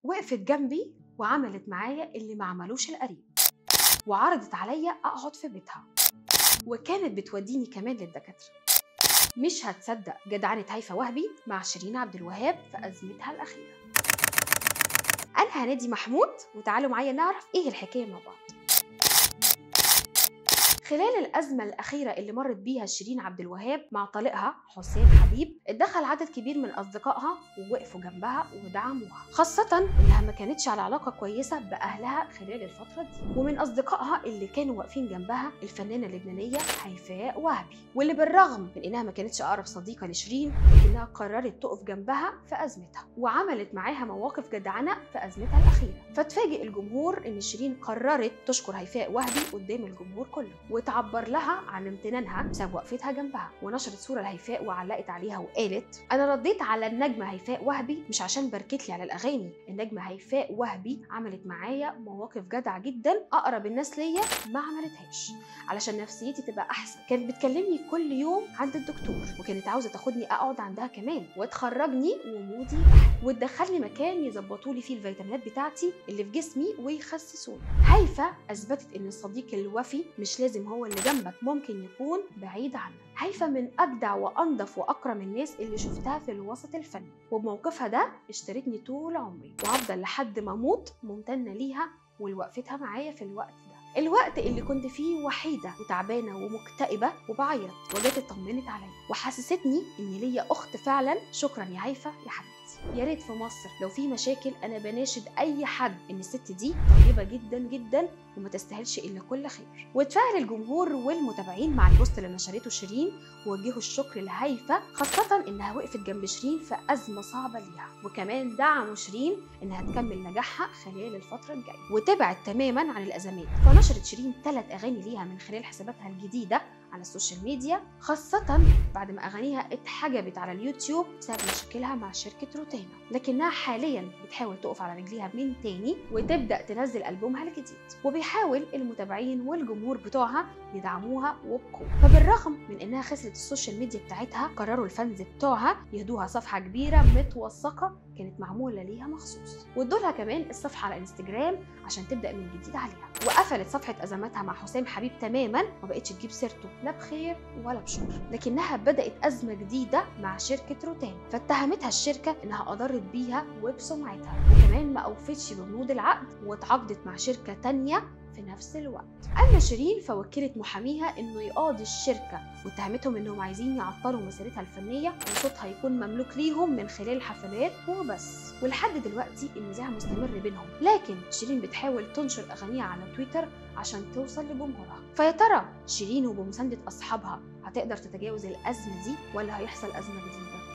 وقفت جنبي وعملت معايا اللي ما عملوش القريب وعرضت عليا اقعد في بيتها وكانت بتوديني كمان للدكاتره مش هتصدق جدعنة هيفا وهبي مع شيرين عبد الوهاب في أزمتها الأخيرة أنا هنادي محمود وتعالوا معايا نعرف إيه الحكاية مع بعض خلال الأزمة الأخيرة اللي مرت بيها شيرين عبد الوهاب مع طليقها حسام حبيب اتدخل عدد كبير من أصدقائها ووقفوا جنبها ودعموها خاصة إنها ما كانتش على علاقة كويسة بأهلها خلال الفترة دي ومن أصدقائها اللي كانوا واقفين جنبها الفنانة اللبنانية هيفاء وهبي واللي بالرغم من إنها ما كانتش أقرب صديقة لشيرين لكنها قررت تقف جنبها في أزمتها وعملت معاها مواقف جدعنة في أزمتها الأخيرة فتفاجئ الجمهور إن شيرين قررت تشكر هيفاء وهبي قدام الجمهور كله وتعبر لها عن امتنانها بسبب وقفتها جنبها ونشرت صوره لهيفاء وعلقت عليها وقالت انا رديت على النجمه هيفاء وهبي مش عشان بركت لي على الاغاني النجمه هيفاء وهبي عملت معايا مواقف جدعه جدا اقرب الناس ليا ما عملتهاش علشان نفسيتي تبقى احسن كانت بتكلمني كل يوم عند الدكتور وكانت عاوزه تاخدني اقعد عندها كمان وتخرجني ومودي وتدخلني مكان يظبطوا لي فيه الفيتامينات بتاعتي اللي في جسمي ويخسسوني هيفا اثبتت ان الصديق الوفي مش لازم هو اللي جنبك ممكن يكون بعيد عنك هيفا من اجدع وانضف واكرم الناس اللي شفتها في الوسط الفني وبموقفها ده اشترتني طول عمري وهفضل لحد ما اموت ممتنه ليها ولوقفتها معايا في الوقت ده الوقت اللي كنت فيه وحيدة وتعبانة ومكتئبة وبعيط وجت اطمنت عليا وحسستني ان ليا اخت فعلا شكرا يا هيفا يا حبيبتي يا ريت في مصر لو في مشاكل انا بناشد اي حد ان الست دي طيبه جدا جدا وما تستاهلش الا كل خير وتفاعل الجمهور والمتابعين مع البوست اللي نشرته شيرين ووجهوا الشكر لهيفا خاصه انها وقفت جنب شيرين في ازمه صعبه ليها وكمان دعموا شيرين انها تكمل نجاحها خلال الفتره الجايه وتبعد تماما عن الازمات فنشرت شيرين ثلاث اغاني ليها من خلال حساباتها الجديده على السوشيال ميديا خاصة بعد ما أغانيها اتحجبت على اليوتيوب بسبب مشاكلها مع شركة روتانا لكنها حاليا بتحاول تقف على رجليها من تاني وتبدأ تنزل ألبومها الجديد وبيحاول المتابعين والجمهور بتوعها يدعموها وبقوة فبالرغم من إنها خسرت السوشيال ميديا بتاعتها قرروا الفانز بتوعها يهدوها صفحة كبيرة متوثقة كانت معمولة ليها مخصوص وادولها كمان الصفحة على انستجرام عشان تبدأ من جديد عليها وقفلت صفحة أزماتها مع حسام حبيب تماما ما بقتش تجيب سيرته لا بخير ولا بشر لكنها بدأت أزمة جديدة مع شركة روتان فاتهمتها الشركة إنها أضرت بيها وبسمعتها وكمان ما أوفتش ببنود العقد واتعاقدت مع شركة تانية في نفس الوقت أما شيرين فوكلت محاميها إنه يقاضي الشركة واتهمتهم إنهم عايزين يعطلوا مسيرتها الفنية وصوتها يكون مملوك ليهم من خلال الحفلات وبس ولحد دلوقتي النزاع مستمر بينهم لكن شيرين بتحاول تنشر أغانيها على تويتر عشان توصل لجمهورها فيا ترى شيرين وبمساندة أصحابها هتقدر تتجاوز الأزمة دي ولا هيحصل أزمة جديدة